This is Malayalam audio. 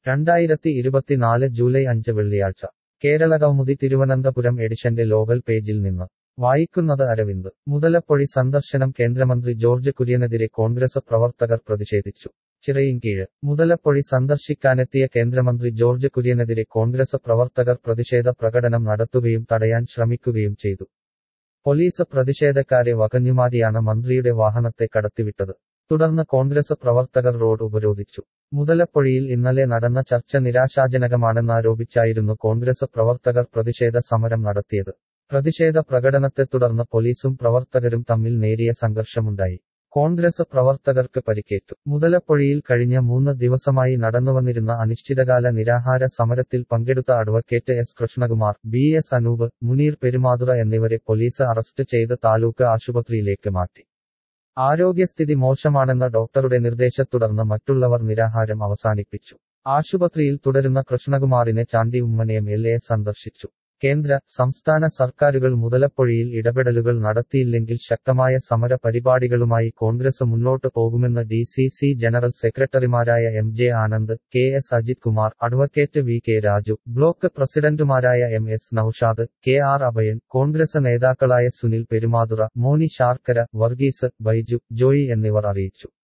രണ്ടായിരത്തി ഇരുപത്തിനാല് ജൂലൈ അഞ്ച് വെള്ളിയാഴ്ച കേരള കൗമുദി തിരുവനന്തപുരം എഡിഷന്റെ ലോകൽ പേജിൽ നിന്ന് വായിക്കുന്നത് അരവിന്ദ് മുതലപ്പൊഴി സന്ദർശനം കേന്ദ്രമന്ത്രി ജോർജ് കുര്യനെതിരെ കോൺഗ്രസ് പ്രവർത്തകർ പ്രതിഷേധിച്ചു ചിറയിൻകീഴ് മുതലപ്പൊഴി സന്ദർശിക്കാനെത്തിയ കേന്ദ്രമന്ത്രി ജോർജ് കുര്യനെതിരെ കോൺഗ്രസ് പ്രവർത്തകർ പ്രതിഷേധ പ്രകടനം നടത്തുകയും തടയാൻ ശ്രമിക്കുകയും ചെയ്തു പോലീസ് പ്രതിഷേധക്കാരെ വകഞ്ഞുമാരിയാണ് മന്ത്രിയുടെ വാഹനത്തെ കടത്തിവിട്ടത് തുടർന്ന് കോൺഗ്രസ് പ്രവർത്തകർ റോഡ് ഉപരോധിച്ചു മുതലപ്പൊഴിയിൽ ഇന്നലെ നടന്ന ചർച്ച നിരാശാജനകമാണെന്നാരോപിച്ചായിരുന്നു കോൺഗ്രസ് പ്രവർത്തകർ പ്രതിഷേധ സമരം നടത്തിയത് പ്രതിഷേധ പ്രകടനത്തെ തുടർന്ന് പോലീസും പ്രവർത്തകരും തമ്മിൽ നേരിയ സംഘർഷമുണ്ടായി കോൺഗ്രസ് പ്രവർത്തകർക്ക് പരിക്കേറ്റു മുതലപ്പൊഴിയിൽ കഴിഞ്ഞ മൂന്ന് ദിവസമായി നടന്നുവന്നിരുന്ന അനിശ്ചിതകാല നിരാഹാര സമരത്തിൽ പങ്കെടുത്ത advocate S Krishnakumar B S Anoop Muneer Perumathura എന്നിവരെ പോലീസ് അറസ്റ്റ് ചെയ്ത് താലൂക്ക് ആശുപത്രിയിലേക്ക് മാറ്റി ആരോഗ്യസ്ഥിതി മോശമാണെന്ന ഡോക്ടറുടെ നിർദ്ദേശത്തുടർന്ന് മറ്റുള്ളവർ നിരാഹാരം അവസാനിപ്പിച്ചു ആശുപത്രിയിൽ തുടരുന്ന കൃഷ്ണകുമാറിനെ ചാണ്ടി ഉമ്മനയം എൽ എ സന്ദർശിച്ചു കേന്ദ്ര സംസ്ഥാന സർക്കാരുകൾ മുതലപ്പൊഴിയിൽ ഇടപെടലുകൾ നടത്തിയില്ലെങ്കിൽ ശക്തമായ സമര പരിപാടികളുമായി കോൺഗ്രസ് മുന്നോട്ട് പോകുമെന്ന് ഡി സി സി ജനറൽ സെക്രട്ടറിമാരായ M J Anand K S Ajith Kumar advocate V K Raju block പ്രസിഡന്റുമാരായ M S Noushad K R Abhayan Congress നേതാക്കളായ സുനിൽ പെരുമാതുറ മോനി ശാർക്കര വർഗീസ് ബൈജു ജോയി എന്നിവർ അറിയിച്ചു